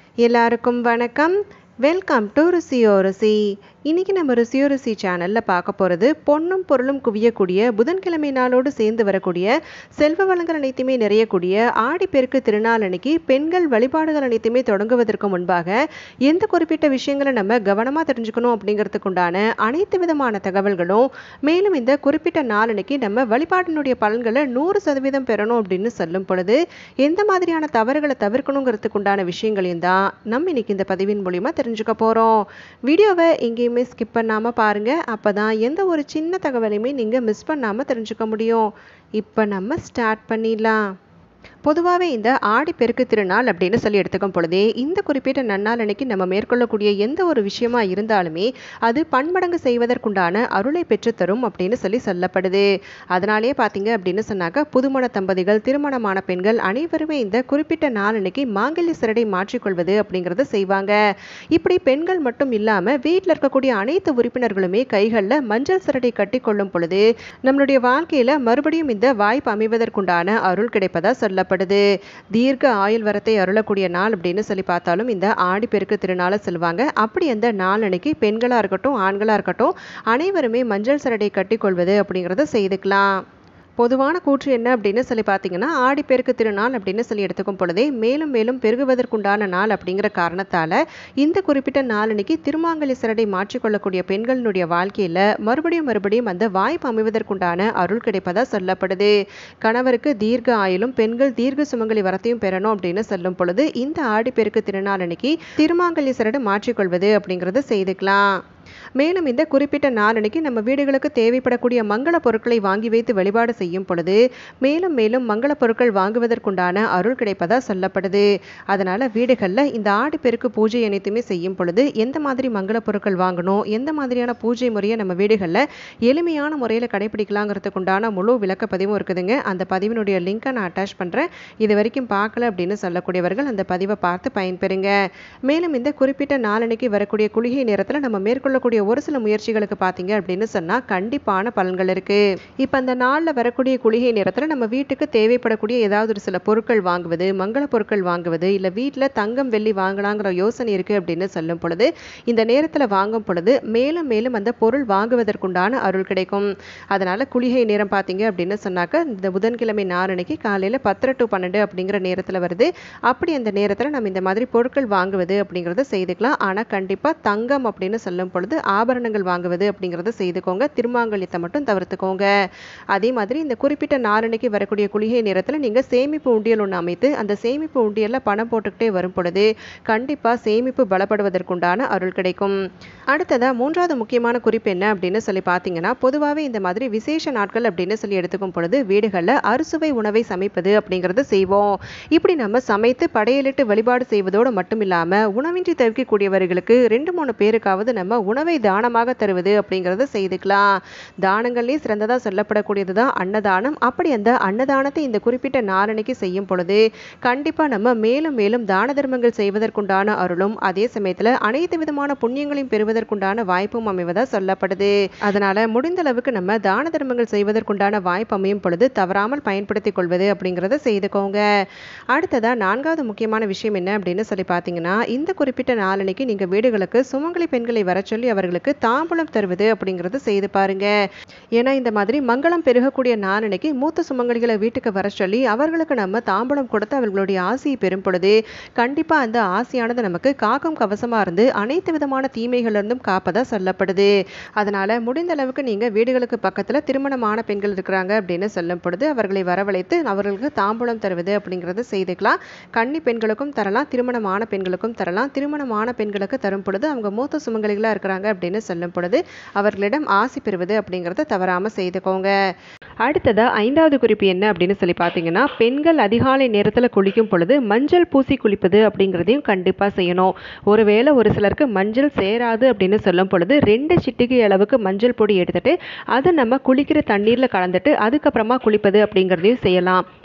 எல்லாருக்கும் வணக்கம் welcome to ருசியோ ருசி இன்றைக்கி நம்ம ருசியோ ருசி சேனலில் பார்க்க போகிறது பொன்னும் பொருளும் குவியக்கூடிய புதன்கிழமை நாளோடு சேர்ந்து வரக்கூடிய செல்வ வளங்கள் அனைத்துமே நிறையக்கூடிய ஆடிப்பெருக்கு திருநாள் அன்னைக்கு பெண்கள் வழிபாடுகள் அனைத்துமே தொடங்குவதற்கு முன்பாக எந்த குறிப்பிட்ட விஷயங்களை நம்ம கவனமாக தெரிஞ்சுக்கணும் அப்படிங்கிறதுக்கு உண்டான அனைத்து விதமான தகவல்களும் மேலும் இந்த குறிப்பிட்ட நாள் அன்னைக்கு நம்ம வழிபாட்டினுடைய பலன்களை நூறு சதவீதம் பெறணும் அப்படின்னு சொல்லும் பொழுது எந்த மாதிரியான தவறுகளை தவிர்க்கணுங்கிறதுக்கு உண்டான விஷயங்களையும் தான் நம்ம இன்னைக்கு இந்த பதிவின் மூலிமா தெரிஞ்சுக்க போகிறோம் வீடியோவை எங்கேயுமே ஸ்கிப் பண்ணாமல் பாருங்கள் அப்போ தான் எந்த ஒரு சின்ன தகவலையுமே நீங்கள் மிஸ் பண்ணாமல் தெரிஞ்சுக்க முடியும் இப்போ நம்ம ஸ்டார்ட் பண்ணிடலாம் பொதுவாகவே இந்த ஆடிப்பெருக்கு திருநாள் அப்படின்னு சொல்லி எடுத்துக்கும் பொழுதே இந்த குறிப்பிட்ட நன்னாள் அன்னைக்கு நம்ம மேற்கொள்ளக்கூடிய எந்த ஒரு விஷயமா இருந்தாலுமே அது பன்மடங்கு செய்வதற்குண்டான அருளை பெற்றுத்தரும் அப்படின்னு சொல்லி சொல்லப்படுது அதனாலே பார்த்தீங்க அப்படின்னு சொன்னாக்க புதுமண தம்பதிகள் திருமணமான பெண்கள் அனைவருமே இந்த குறிப்பிட்ட நாள் அன்னைக்கு மாங்கல்ய சிரடை மாற்றிக்கொள்வது அப்படிங்கிறத செய்வாங்க இப்படி பெண்கள் மட்டும் இல்லாமல் வீட்டில் இருக்கக்கூடிய அனைத்து உறுப்பினர்களுமே கைகளில் மஞ்சள் சிரடை கட்டி கொள்ளும் பொழுது நம்மளுடைய வாழ்க்கையில் மறுபடியும் இந்த வாய்ப்பு அமைவதற்குண்டான அருள் கிடைப்பதா சொல்லப்படுது தீர்க்க ஆயுள் வரத்தை அருளக்கூடிய நாள் அப்படின்னு சொல்லி பார்த்தாலும் இந்த ஆடிப்பெருக்கு திருநாளை சொல்லுவாங்க அப்படி அந்த நாள் அன்னைக்கு பெண்களாக இருக்கட்டும் ஆண்களாக இருக்கட்டும் அனைவருமே மஞ்சள் சரடை கட்டிக்கொள்வது அப்படிங்கிறத செய்துக்கலாம் பொதுவான கூற்று என்ன அப்படின்னு சொல்லி பார்த்தீங்கன்னா ஆடிப்பெருக்கு திருநாள் அப்படின்னு சொல்லி எடுத்துக்கும் பொழுதே மேலும் மேலும் பெருகுவதற்குண்டான நாள் அப்படிங்கிற காரணத்தால் இந்த குறிப்பிட்ட நாளன்னைக்கு திருமாங்கலி சிரடை மாற்றிக்கொள்ளக்கூடிய பெண்களினுடைய வாழ்க்கையில் மறுபடியும் மறுபடியும் அந்த வாய்ப்பு அமைவதற்குண்டான அருள் கிடைப்பதா சொல்லப்படுது கணவருக்கு தீர்க்க ஆயுளும் பெண்கள் தீர்க்க சுமங்கலி வரத்தையும் பெறணும் அப்படின்னு சொல்லும் பொழுது இந்த ஆடிப்பெருக்கு திருநாள் அன்னைக்கு திருமாங்கலி சிரடை மாற்றிக்கொள்வது அப்படிங்கிறத செய்துக்கலாம் மேலும் இந்த குறிப்பிட்ட நாளன்னைக்கு நம்ம வீடுகளுக்கு தேவைப்படக்கூடிய மங்கள பொருட்களை வாங்கி வைத்து வழிபாடு செய்யும் பொழுது மேலும் மேலும் மங்கள பொருட்கள் வாங்குவதற்குண்டான அருள் கிடைப்பதா சொல்லப்படுது அதனால வீடுகளில் இந்த ஆடிப்பெருக்கு பூஜை அனைத்துமே செய்யும் பொழுது எந்த மாதிரி மங்கள பொருட்கள் வாங்கணும் எந்த மாதிரியான பூஜை முறையை நம்ம வீடுகளில் எளிமையான முறையில் கடைபிடிக்கலாங்கிறதுக்கு உண்டான முழு விளக்கப்பதிவும் இருக்குதுங்க அந்த பதிவினுடைய லிங்கை நான் அட்டாச் பண்ணுறேன் இது வரைக்கும் பார்க்கல அப்படின்னு சொல்லக்கூடியவர்கள் அந்த பதிவை பார்த்து பயன்பெறுங்க மேலும் இந்த குறிப்பிட்ட நாளன்னைக்கு வரக்கூடிய குளிகை நேரத்தில் நம்ம மேற்கொள்ளக்கூடிய ஒரு சில முயற்சிகளுக்கு பார்த்தீங்க அப்படின்னு சொன்னால் கண்டிப்பான பலன்கள் இருக்குது இப்போ அந்த நாளில் வரக்கூடிய குளிகை நேரத்தில் நம்ம வீட்டுக்கு தேவைப்படக்கூடிய ஏதாவது ஒரு சில பொருட்கள் வாங்குவது மங்கள பொருட்கள் வாங்குவது இல்லை வீட்டில் தங்கம் வெள்ளி வாங்கலாங்கிற யோசனை இருக்குது அப்படின்னு சொல்லும் பொழுது இந்த நேரத்தில் வாங்கும் பொழுது மேலும் மேலும் அந்த பொருள் வாங்குவதற்குண்டான அருள் கிடைக்கும் அதனால் குளிகை நேரம் பார்த்தீங்க அப்படின்னு சொன்னாக்க இந்த புதன்கிழமை நாளன்னைக்கு காலையில் பத்தரை டு பன்னெண்டு அப்படிங்கிற நேரத்தில் வருது அப்படி அந்த நேரத்தில் நம்ம இந்த மாதிரி பொருட்கள் வாங்குவது அப்படிங்கிறத செய்துக்கலாம் ஆனால் கண்டிப்பாக தங்கம் அப்படின்னு சொல்லும் பொழுது ஆபரணங்கள் வாங்குவது அப்படிங்கிறத செய்துக்கோங்க திருமாங்கல்யத்தை மட்டும் தவிர்த்துக்கோங்க அதே மாதிரி இந்த குறிப்பிட்ட நாளன்னைக்கு வரக்கூடிய குளிகை நேரத்தில் நீங்கள் சேமிப்பு உண்டியல் ஒன்று அமைத்து அந்த சேமிப்பு உண்டியலில் பணம் போட்டுக்கிட்டே வரும் பொழுது கண்டிப்பாக சேமிப்பு பலப்படுவதற்குண்டான அருள் கிடைக்கும் அடுத்ததாக மூன்றாவது முக்கியமான குறிப்பு என்ன அப்படின்னு சொல்லி பார்த்தீங்கன்னா பொதுவாகவே இந்த மாதிரி விசேஷ நாட்கள் அப்படின்னு சொல்லி எடுத்துக்கும் பொழுது வீடுகளில் அறுசுவை உணவை சமைப்பது அப்படிங்கிறத செய்வோம் இப்படி நம்ம சமைத்து படையலிட்டு வழிபாடு செய்வதோடு மட்டும் இல்லாமல் உணவின்றி தவிர்க்கக்கூடியவர்களுக்கு ரெண்டு மூணு பேருக்காவது நம்ம உணவை தானமாக தருவது அப்படிங்கிறத செய்துக்கலாம் தானங்கள்லேயே சிறந்ததாக சொல்லப்படக்கூடியது தான் அன்னதானம் அப்படி அந்த அன்னதானத்தை இந்த குறிப்பிட்ட நாளனைக்கு செய்யும் பொழுது கண்டிப்பாக நம்ம மேலும் மேலும் தான தர்மங்கள் செய்வதற்குண்டான அருளும் அதே சமயத்தில் அனைத்து விதமான புண்ணியங்களையும் பெறுவதற்குண்டான வாய்ப்பும் அமைவதாக சொல்லப்படுது அதனால் முடிந்த அளவுக்கு நம்ம தான தர்மங்கள் செய்வதற்குண்டான வாய்ப்பு அமையும் பொழுது தவறாமல் பயன்படுத்திக் கொள்வது அப்படிங்கிறத செய்துக்கோங்க அடுத்ததாக நான்காவது முக்கியமான விஷயம் என்ன அப்படின்னு சொல்லி பார்த்தீங்கன்னா இந்த குறிப்பிட்ட நாளனைக்கு நீங்கள் வீடுகளுக்கு சுமங்கலி பெண்களை வர சொல்லி அவர்களுக்கு தாம்பூலம் தருவது அப்படிங்கிறது செய்து பாருங்க ஏன்னா இந்த மாதிரி மங்களம் பெருகக்கூடிய நாளனைக்கு மூத்த சுமங்கலிகளை வீட்டுக்கு வர சொல்லி அவர்களுக்கு நம்ம தாம்பூலம் கொடுத்து அவர்களுடைய ஆசையை பெறும் பொழுது கண்டிப்பாக அந்த ஆசையானது நமக்கு காக்கும் கவசமாக இருந்து அனைத்து விதமான தீமைகளிலிருந்தும் காப்பதாக சொல்லப்படுது அதனால் முடிந்த அளவுக்கு நீங்கள் வீடுகளுக்கு பக்கத்தில் திருமணமான பெண்கள் இருக்கிறாங்க அப்படின்னு சொல்லும் பொழுது அவர்களை வரவழைத்து அவர்களுக்கு தாம்பூலம் தருவது அப்படிங்கிறத செய்துக்கலாம் கன்னி பெண்களுக்கும் தரலாம் திருமணமான பெண்களுக்கும் தரலாம் திருமணமான பெண்களுக்கு தரும் பொழுது அவங்க மூத்த சுமங்கலிகளாக இருக்கிறாங்க அப்படின்னு சொல்லும் பொழுது அவர்களிடம் ஆசி பெறுவது அப்படிங்கிறத தவறாமல் செய்துக்கோங்க அடுத்ததாக ஐந்தாவது குறிப்பு என்ன அப்படின்னு சொல்லி பார்த்தீங்கன்னா பெண்கள் அதிகாலை நேரத்தில் குளிக்கும் பொழுது மஞ்சள் பூசி குளிப்பது அப்படிங்கிறதையும் கண்டிப்பாக செய்யணும் ஒருவேளை ஒரு சிலருக்கு மஞ்சள் சேராது அப்படின்னு சொல்லும் பொழுது ரெண்டு சிட்டிகை அளவுக்கு மஞ்சள் பொடி எடுத்துட்டு அதை நம்ம குளிக்கிற தண்ணீரில் கலந்துட்டு அதுக்கப்புறமா குளிப்பது அப்படிங்கிறதையும் செய்யலாம்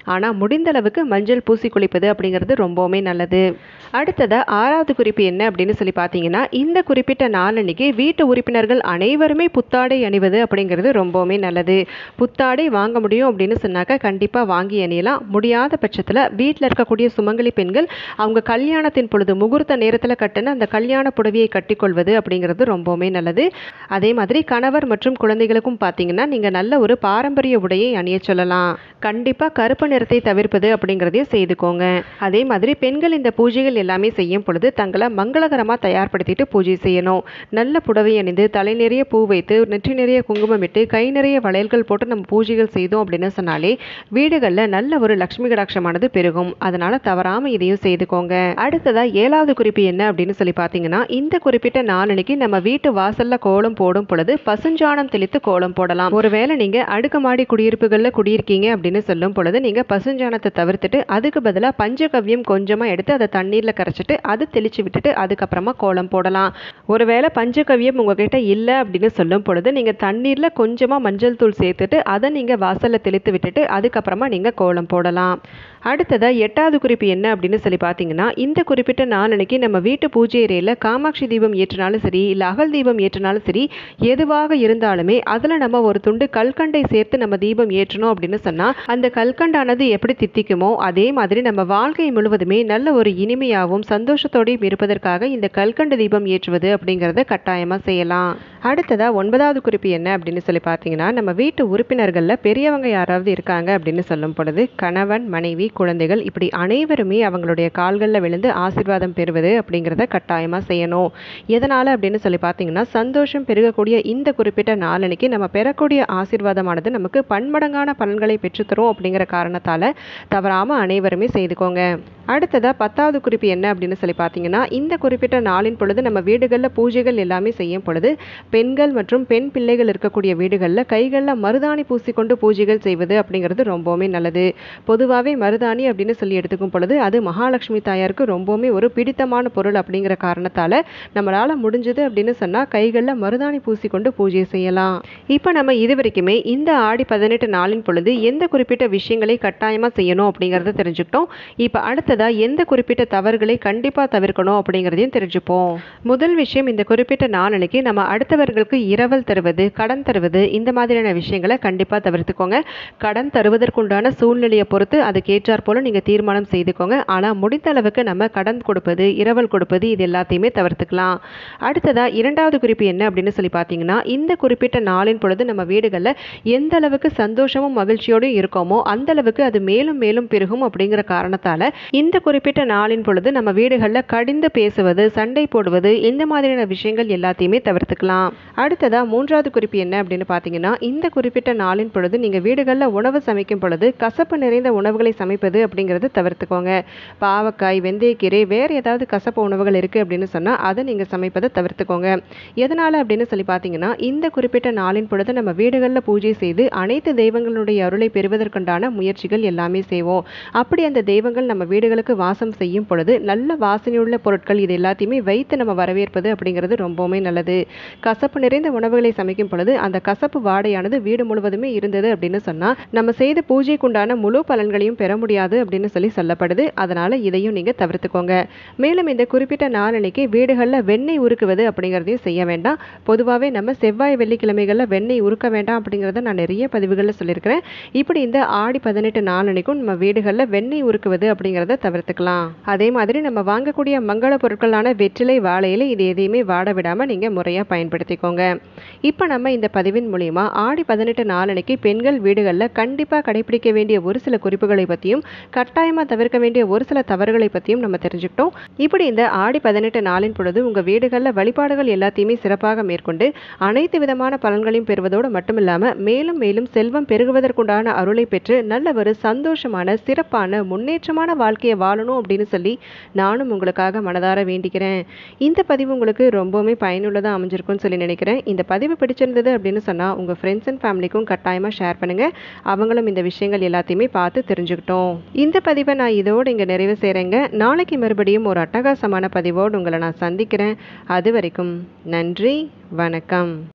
ஆனால் முடிந்த அளவுக்கு மஞ்சள் பூசி குளிப்பது அப்படிங்கிறது ரொம்பவுமே நல்லது அடுத்ததாக ஆறாவது குறிப்பு என்ன அப்படின்னு சொல்லி பார்த்தீங்கன்னா இந்த குறிப்பிட்ட நாளன்னைக்கு வீட்டு உறுப்பினர்கள் அனைவருமே புத்தாடை அணிவது அப்படிங்கிறது ரொம்பவுமே நல்லது புத்தாடை வாங்க முடியும் அப்படின்னு சொன்னாக்கா கண்டிப்பாக வாங்கி அணியலாம் முடியாத பட்சத்தில் வீட்டில் இருக்கக்கூடிய சுமங்கலி பெண்கள் அவங்க கல்யாணத்தின் பொழுது முகூர்த்த நேரத்தில் கட்டின அந்த கல்யாண புடவையை கட்டிக்கொள்வது அப்படிங்கிறது ரொம்பவுமே நல்லது அதே மாதிரி கணவர் மற்றும் குழந்தைகளுக்கும் பார்த்தீங்கன்னா நீங்கள் நல்ல ஒரு பாரம்பரிய உடையை அணிய சொல்லலாம் கண்டிப்பாக கருப்பு நிறத்தை தவிர்ப்பது அப்படிங்கிறதையும் செய்துக்கோங்க அதே மாதிரி பெண்கள் இந்த பூஜைகள் எல்லாமே செய்யும் பொழுது தங்களை மங்களகரமாக தயார்படுத்திட்டு பூஜை செய்யணும் நல்ல புடவை அணிந்து தலை நிறைய பூ வைத்து நெற்றி நிறைய குங்குமம் இட்டு கை நிறைய வளையல்கள் போட்டு நம்ம பூஜைகள் செய்தோம் அப்படின்னு சொன்னாலே வீடுகளில் நல்ல ஒரு லக்ஷ்மி கடாட்சமானது பெருகும் அதனால தவறாமல் இதையும் செய்துக்கோங்க அடுத்ததாக ஏழாவது குறிப்பு என்ன அப்படின்னு சொல்லி பார்த்தீங்கன்னா இந்த குறிப்பிட்ட நாளனைக்கு நம்ம வீட்டு வாசல்ல கோலம் போடும் பொழுது பசுஞ்சாணம் தெளித்து கோலம் போடலாம் ஒருவேளை நீங்க அடுக்குமாடி குடியிருப்புகளில் குடியிருக்கீங்க அப்படின்னு சொல்லும் பொழுது நீங்க பசுஞ்சாணத்தை தவிர்த்துட்டு அதுக்கு பதிலாக பஞ்சகவ்யம் கொஞ்சமாக எடுத்து அதை தண்ணீரில் கரைச்சிட்டு அது தெளிச்சு விட்டுட்டு அதுக்கப்புறமா கோலம் போடலாம் ஒருவேளை பஞ்சகவ்யம் உங்ககிட்ட இல்லை அப்படின்னு சொல்லும் பொழுது நீங்கள் தண்ணீரில் கொஞ்சமாக மஞ்சள் தூள் சேர்த்துட்டு அதை நீங்கள் வாசலில் தெளித்து விட்டுட்டு அதுக்கப்புறமா நீங்கள் கோலம் போடலாம் அடுத்ததாக எட்டாவது குறிப்பு என்ன அப்படின்னு சொல்லி பார்த்தீங்கன்னா இந்த குறிப்பிட்ட நாளன்னைக்கு நம்ம வீட்டு பூஜை அறையில் காமாட்சி தீபம் ஏற்றினாலும் சரி இல்லை அகல் தீபம் ஏற்றினாலும் சரி எதுவாக இருந்தாலுமே அதில் நம்ம ஒரு துண்டு கல்கண்டை சேர்த்து நம்ம தீபம் ஏற்றணும் அப்படின்னு சொன்னால் அந்த கல்கண்டானது எப்படி தித்திக்குமோ அதே மாதிரி நம்ம வாழ்க்கை முழுவதுமே நல்ல ஒரு இனிமையாகவும் சந்தோஷத்தோடையும் இருப்பதற்காக இந்த கல்கண்டு தீபம் ஏற்றுவது அப்படிங்கிறத கட்டாயமாக செய்யலாம் அடுத்ததாக ஒன்பதாவது குறிப்பு என்ன அப்படின்னு சொல்லி பார்த்தீங்கன்னா நம்ம வீட்டு உறுப்பினர்களில் பெரியவங்க யாராவது இருக்காங்க அப்படின்னு சொல்லும் பொழுது கணவன் மனைவி குழந்தைகள் இப்படி அனைவருமே அவங்களுடைய கால்களில் விழுந்து ஆசீர்வாதம் பெறுவது அப்படிங்கிறத கட்டாயமாக செய்யணும் எதனால் அப்படின்னு சொல்லி பார்த்தீங்கன்னா சந்தோஷம் பெருகக்கூடிய இந்த குறிப்பிட்ட நாளனைக்கு நம்ம பெறக்கூடிய ஆசீர்வாதமானது நமக்கு பன்மடங்கான பலன்களை பெற்றுத்தரும் அப்படிங்கிற காரணத்தால் தவறாமல் அனைவருமே செய்துக்கோங்க அடுத்ததாக பத்தாவது குறிப்பு என்ன அப்படின்னு சொல்லி பார்த்தீங்கன்னா இந்த குறிப்பிட்ட நாளின் பொழுது நம்ம வீடுகளில் பூஜைகள் எல்லாமே செய்யும் பொழுது பெண்கள் மற்றும் பெண் பிள்ளைகள் இருக்கக்கூடிய வீடுகளில் கைகளில் மருதாணி பூசிக்கொண்டு பூஜைகள் செய்வது அப்படிங்கிறது ரொம்பவுமே நல்லது பொதுவாகவே மருதாணி அப்படின்னு சொல்லி எடுத்துக்கும் பொழுது அது மகாலட்சுமி தாயாருக்கு ரொம்பவுமே ஒரு பிடித்தமான பொருள் அப்படிங்கிற காரணத்தால் நம்மளால் முடிஞ்சது அப்படின்னு சொன்னால் கைகளில் மருதாணி பூசிக்கொண்டு பூஜை செய்யலாம் இப்போ நம்ம இது வரைக்குமே இந்த ஆடி பதினெட்டு நாளின் பொழுது எந்த குறிப்பிட்ட விஷயங்களை கட்டாயமாக செய்யணும் அப்படிங்கிறத தெரிஞ்சுக்கிட்டோம் இப்போ அடுத்ததாக எந்த குறிப்பிட்ட தவறுகளை கண்டிப்பாக தவிர்க்கணும் அப்படிங்கிறதையும் தெரிஞ்சுப்போம் முதல் விஷயம் இந்த குறிப்பிட்ட நாளனைக்கு நம்ம அடுத்தவர்களுக்கு இரவல் தருவது கடன் தருவது இந்த மாதிரியான விஷயங்களை கண்டிப்பாக தவிர்த்துக்கோங்க கடன் தருவதற்குண்டான சூழ்நிலையை பொறுத்து அதுக்கேற்றாற் போல நீங்கள் தீர்மானம் செய்துக்கோங்க ஆனால் முடிந்த அளவுக்கு நம்ம கடன் கொடுப்பது இரவல் கொடுப்பது இது எல்லாத்தையுமே தவிர்த்துக்கலாம் அடுத்ததாக இரண்டாவது குறிப்பு என்ன அப்படின்னு சொல்லி பார்த்தீங்கன்னா இந்த குறிப்பிட்ட நாளின் பொழுது நம்ம வீடுகளில் எந்த அளவுக்கு சந்தோஷமும் மகிழ்ச்சியோடும் இருக்கோமோ அந்த அளவுக்கு அது மேலும் மேலும் பெருகும் அப்படிங்கிற காரணத்தால் இந்த குறிப்பிட்ட நாளின் பொழுது நம்ம வீடுகளில் கடிந்து பேசுவது சண்டை போடுவது இந்த மாதிரியான விஷயங்கள் எல்லாத்தையுமே தவிர்த்துக்கலாம் அடுத்ததாக மூன்றாவது குறிப்பு என்ன அப்படின்னு பார்த்தீங்கன்னா இந்த குறிப்பிட்ட நாளின் பொழுது நீங்கள் வீடுகளில் உணவு சமைக்கும் பொழுது கசப்பு நிறைந்த உணவுகளை சமைப்பது அப்படிங்கிறது தவிர்த்துக்கோங்க பாவக்காய் வெந்தயக்கீரை வேறு ஏதாவது கசப்பு உணவுகள் இருக்குது அப்படின்னு சொன்னால் அதை நீங்கள் சமைப்பதை தவிர்த்துக்கோங்க எதனால் அப்படின்னு சொல்லி பார்த்தீங்கன்னா இந்த குறிப்பிட்ட நாளின் பொழுது நம்ம வீடுகளில் பூஜை செய்து அனைத்து தெய்வங்களுடைய அருளை பெறுவதற்குண்டான முயற்சிகள் எல்லாமே செய்வோம் அப்படி அந்த தெய்வங்கள் நம்ம வீடுகளுக்கு வாசம் செய்யும் பொழுது நல்ல வாசனையுள்ள பொருட்கள் இது எல்லாத்தையுமே வைத்து நம்ம வரவேற்பது அப்படிங்கிறது ரொம்பவுமே நல்லது கசப்பு நிறைந்த உணவுகளை சமைக்கும் பொழுது அந்த கசப்பு வாடையானது வீடு முழுவதுமே இருந்தது அப்படின்னு சொன்னால் நம்ம செய்த பூஜைக்குண்டான முழு பலன்களையும் பெற முடியாது அப்படின்னு சொல்லி சொல்லப்படுது அதனால் இதையும் நீங்கள் தவிர்த்துக்கோங்க மேலும் இந்த குறிப்பிட்ட நாளன்னைக்கு வீடுகளில் வெண்ணெய் உருக்குவது அப்படிங்கிறதையும் செய்ய வேண்டாம் பொதுவாகவே நம்ம செவ்வாய் வெள்ளிக்கிழமைகளில் வெண்ணெய் உருக்க வேண்டாம் அப்படிங்கிறத நான் நிறைய பதிவுகளில் சொல்லியிருக்கிறேன் இப்படி இந்த ஆடி பதினெட்டு நாளன்னைக்கும் நம்ம வீடுகளில் வெண்ணெய் உருக்குவது அப்படிங்கிறத தவிர்த்துக்கலாம் அதே மாதிரி நம்ம வாங்கக்கூடிய மங்கள பொருட்களான வெற்றிலை வாழையில இது எதையுமே வாட விடாமல் நீங்கள் முறையாக பயன்படுத்திக்கோங்க இப்போ நம்ம இந்த பதிவின் மூலிமா ஆடி பதினெட்டு நாளன்னைக்கு பெண்கள் வீடுகளில் கண்டிப்பாக கடைபிடிக்க வேண்டிய ஒரு சில குறிப்புகளை பற்றியும் கட்டாயமாக தவிர்க்க வேண்டிய ஒரு சில தவறுகளை பற்றியும் நம்ம தெரிஞ்சுக்கிட்டோம் இப்படி இந்த ஆடி பதினெட்டு நாளின் பொழுது உங்கள் வீடுகளில் வழிபாடுகள் எல்லாத்தையுமே சிறப்பாக மேற்கொண்டு அனைத்து விதமான பலன்களையும் பெறுவதோடு மட்டும் இல்லாமல் மேலும் மேலும் செல்வம் பெருகுவதற்குண்டான அருளை பெற்று நல்ல ஒரு சந்தோஷமான சிறப்பான முன்னேற்றமான வாழ்க்கையை வாழணும் அப்படின்னு சொல்லி நானும் உங்களுக்காக மனதார வேண்டிக்கிறேன் இந்த பதிவு உங்களுக்கு ரொம்பவுமே பயனுள்ளதாக அமைஞ்சிருக்கும்னு சொல்லி நினைக்கிறேன் இந்த பதிவு பிடிச்சிருந்தது அப்படின்னு சொன்னால் உங்கள் ஃப்ரெண்ட்ஸ் அண்ட் ஃபேமிலிக்கும் கட்டாயமாக ஷேர் பண்ணுங்கள் அவங்களும் இந்த விஷயங்கள் எல்லாத்தையுமே பார்த்து தெரிஞ்சுக்கிட்டோம் இந்த பதிவை நான் இதோடு இங்கே நிறைவு செய்கிறேங்க நாளைக்கு மறுபடியும் ஒரு அட்டகாசமான பதிவோடு உங்களை நான் சந்திக்கிறேன் அது வரைக்கும் நன்றி வணக்கம்